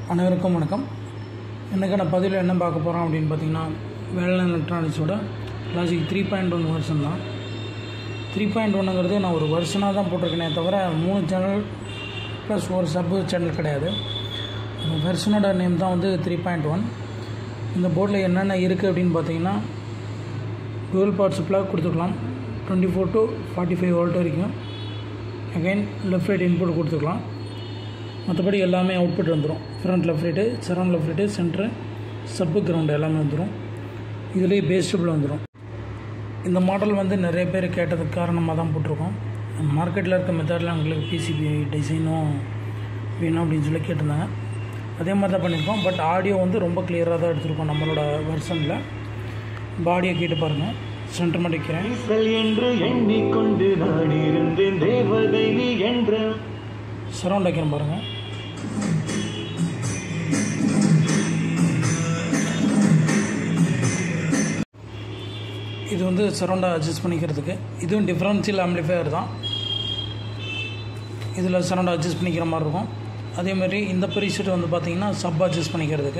அனைவருக்கும் வணக்கம் இன்றைக்கான பதிவில் என்ன பார்க்க போகிறோம் அப்படின்னு பார்த்தீங்கன்னா வேலன் எலக்ட்ரானிக்ஸோட logic three point one version தான் த்ரீ பாயிண்ட் ஒன்றுங்கிறது நான் ஒரு வருஷனாக தான் போட்டிருக்கேனே தவிர மூணு சேனல் ப்ளஸ் ஒரு சப்பு சேனல் கிடையாது அந்த வெர்ஷனோட நேம் தான் வந்து த்ரீ பாயிண்ட் ஒன் இந்த போர்டில் என்னென்ன இருக்குது அப்படின்னு பார்த்தீங்கன்னா டுவெல் பவர் சப்ளாக கொடுத்துக்கலாம் twenty four to forty five volt வரைக்கும் அகைன் லெஃப்ட் ரைட் இன்புட் கொடுத்துக்கலாம் மற்றபடி எல்லாமே அவுட்புட் வந்துடும் front left right surround left right centre sub ground எல்லாமே வந்துடும் இதுலேயே பேஸ்டபிள் வந்துடும் இந்த மாடல் வந்து நிறைய பேர் கேட்டதுக்கு காரணமாக தான் போட்டிருக்கோம் மார்க்கெட்டில் இருக்க மெத்தடில் உங்களுக்கு பிசிபி டிசைனும் வேணும் அப்படின்னு சொல்லி கேட்டிருந்தாங்க அதே மாதிரி தான் பண்ணியிருக்கோம் பட் ஆடியோ வந்து ரொம்ப கிளியராக தான் எடுத்திருக்கோம் நம்மளோட வெர்ஷனில் பாடியை கேட்டு பாருங்கள் சென்டர் மட்டும் வைக்கிறேன் ஈசல் என்று எண்ணிக்கொண்டு நான் இருந்தேன் தேவதை நீ என்ற சரௌண்ட் வைக்கிறேன் பாருங்கள் இது வந்து சரௌண்டை அட்ஜஸ்ட் பண்ணிக்கிறதுக்கு இதுவும் டிஃப்ரென்ஷியல் ஆம்ப்ளிஃபையர் தான் இதில் சரௌண்டை அட்ஜஸ்ட் பண்ணிக்கிற மாதிரி இருக்கும் அதே மாதிரி இந்த ப்ரீசெட் வந்து பார்த்தீங்கன்னா சப் அட்ஜஸ்ட் பண்ணிக்கிறதுக்கு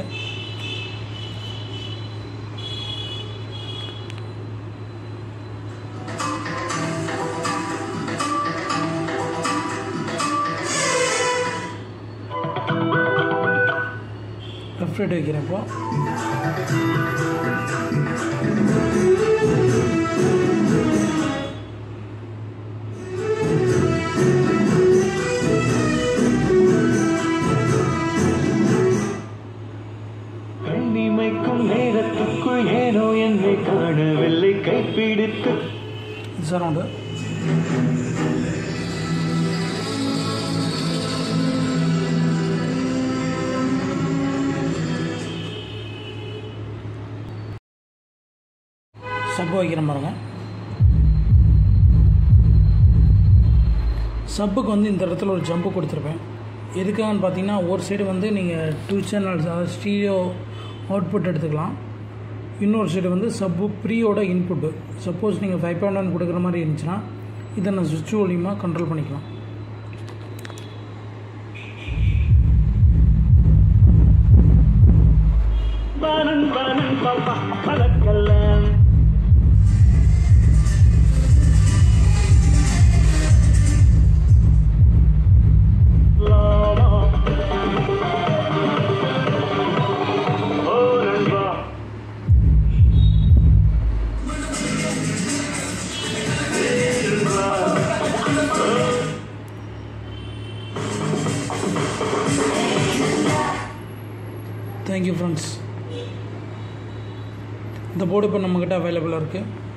லெஃப்ட் ரைட் வைக்கிறேன் இப்போ கண்ணிமைக்கும் நேரத்துக்குள் ஏனோ என்னை காணவில்லை கைப்பிடித்து சரௌண்டு சப்பு வைக்கிறேன் பாருங்க சப்புக்கு வந்து இந்த இடத்துல ஒரு ஜம்பு கொடுத்துருப்பேன் எதுக்காகன்னு பார்த்தீங்கன்னா ஒரு சைடு வந்து நீங்கள் டூ சேனல்ஸ் அதாவது ஸ்டீரியோ அவுட்புட் எடுத்துக்கலாம் இன்னொரு சைடு வந்து சப்பு ப்ரீயோட இன்புட்டு சப்போஸ் நீங்கள் ஃபைவ் பாயிண்ட் ஒன் கொடுக்குற மாதிரி இருந்துச்சுன்னா இதை நான் சுவிட்ச் மூலியமாக கண்ட்ரோல் பண்ணிக்கலாம் பானன் பானன் பாப்பா பழக்கலாம் லாலா. ஓ நண்பா தேங்க்யூ ஃப்ரெண்ட்ஸ் இந்த போர்டு இப்போ நம்மக்கிட்ட அவைலபிளாக இருக்குது